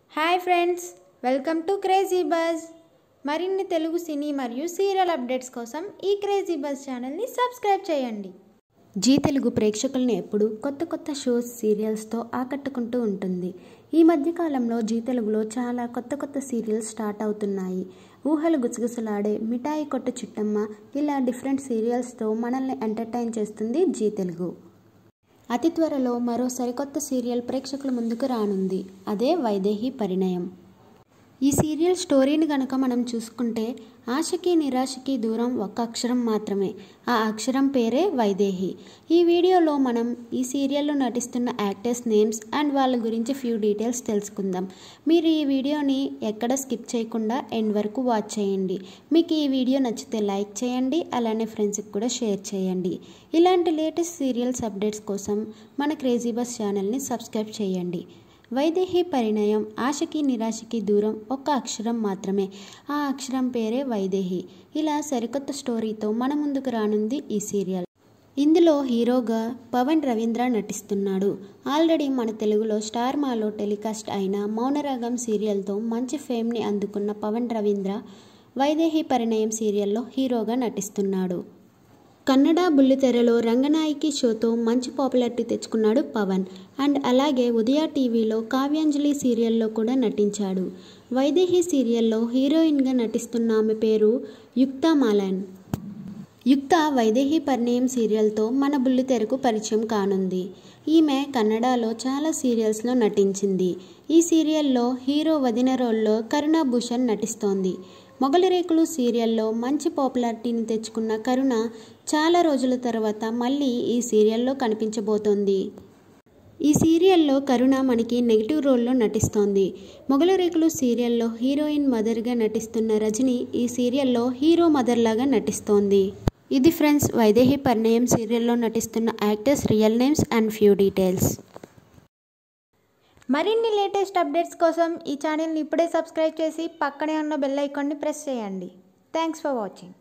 hi friends welcome to crazy buzz మరిన్ని Telugu cine మరియు serial updates కోసం ఈ క్రేజీ బజ్ ఛానల్ని సబ్స్క్రైబ్ చేయండి జీ తెలుగు ప్రేక్షకుల్ని ఎప్పుడు కొత్త కొత్త షోస్ సీరియల్స్తో ఆకట్టుకుంటూ ఉంటుంది ఈ మధ్యకాలంలో జీ తెలుగులో చాలా కొత్త కొత్త సీరియల్స్ స్టార్ట్ అవుతున్నాయి ఊహలు గుసగుసలాడే మిఠాయి కొట్టు చిట్టమ్మ ఇలా డిఫరెంట్ సీరియల్స్తో మనల్ని ఎంటర్టైన్ చేస్తుంది జీ తెలుగు అతి త్వరలో మరో సరికొత్త సీరియల్ ప్రేక్షకుల ముందుకు రానుంది అదే వైదేహి పరిణయం ఈ సీరియల్ స్టోరీని కనుక మనం చూసుకుంటే ఆశకి నిరాశకి దూరం ఒక్క అక్షరం మాత్రమే ఆ అక్షరం పేరే వైదేహి ఈ వీడియోలో మనం ఈ సీరియల్లో నటిస్తున్న యాక్టర్స్ నేమ్స్ అండ్ వాళ్ళ గురించి ఫ్యూ డీటెయిల్స్ తెలుసుకుందాం మీరు ఈ వీడియోని ఎక్కడ స్కిప్ చేయకుండా ఎండ్ వరకు వాచ్ చేయండి మీకు ఈ వీడియో నచ్చితే లైక్ చేయండి అలానే ఫ్రెండ్స్కి కూడా షేర్ చేయండి ఇలాంటి లేటెస్ట్ సీరియల్స్ అప్డేట్స్ కోసం మన క్రేజీ బస్ ఛానల్ని సబ్స్క్రైబ్ చేయండి వైదేహి పరిణయం ఆశకి నిరాశకి దూరం ఒక్క అక్షరం మాత్రమే ఆ అక్షరం పేరే వైదేహి ఇలా సరికొత్త స్టోరీతో మన ముందుకు రానుంది ఈ సీరియల్ ఇందులో హీరోగా పవన్ రవీంద్ర నటిస్తున్నాడు ఆల్రెడీ మన తెలుగులో స్టార్ మాలో టెలికాస్ట్ అయిన మౌనరాగం సీరియల్తో మంచి ఫేమ్ని అందుకున్న పవన్ రవీంద్ర వైదేహి పరిణయం సీరియల్లో హీరోగా నటిస్తున్నాడు కన్నడ బుల్లితెరలో రంగనాయకి షోతో మంచి పాపులారిటీ తెచ్చుకున్నాడు పవన్ అండ్ అలాగే ఉదయ టీవీలో కావ్యాంజలి సీరియల్లో కూడా నటించాడు వైదేహి సీరియల్లో హీరోయిన్గా నటిస్తున్న ఆమె పేరు యుక్తా మాలాన్ యుక్త వైదేహి పరిణయం సీరియల్తో మన బుల్లితెరకు పరిచయం కానుంది ఈమె కన్నడలో చాలా సీరియల్స్లో నటించింది ఈ సీరియల్లో హీరో వదిన రోల్లో కరుణా భూషణ్ నటిస్తోంది మొగలిరేకులు సీరియల్లో మంచి పాపులారిటీని తెచ్చుకున్న కరుణ చాలా రోజుల తర్వాత మళ్ళీ ఈ సీరియల్లో కనిపించబోతోంది ఈ సీరియల్లో కరుణ మనకి నెగిటివ్ రోల్లో నటిస్తోంది మొగలరేకులు సీరియల్లో హీరోయిన్ మదర్గా నటిస్తున్న రజని ఈ సీరియల్లో హీరో మదర్ లాగా నటిస్తోంది ఇది ఫ్రెండ్స్ వైదేహి పరిణయం సీరియల్లో నటిస్తున్న actors real names and few details మరిన్ని లేటెస్ట్ అప్డేట్స్ కోసం ఈ ఛానల్ని ఇప్పుడే సబ్స్క్రైబ్ చేసి పక్కనే ఉన్న బెల్ ఐకాన్ని ప్రెస్ చేయండి థ్యాంక్స్ ఫర్ వాచింగ్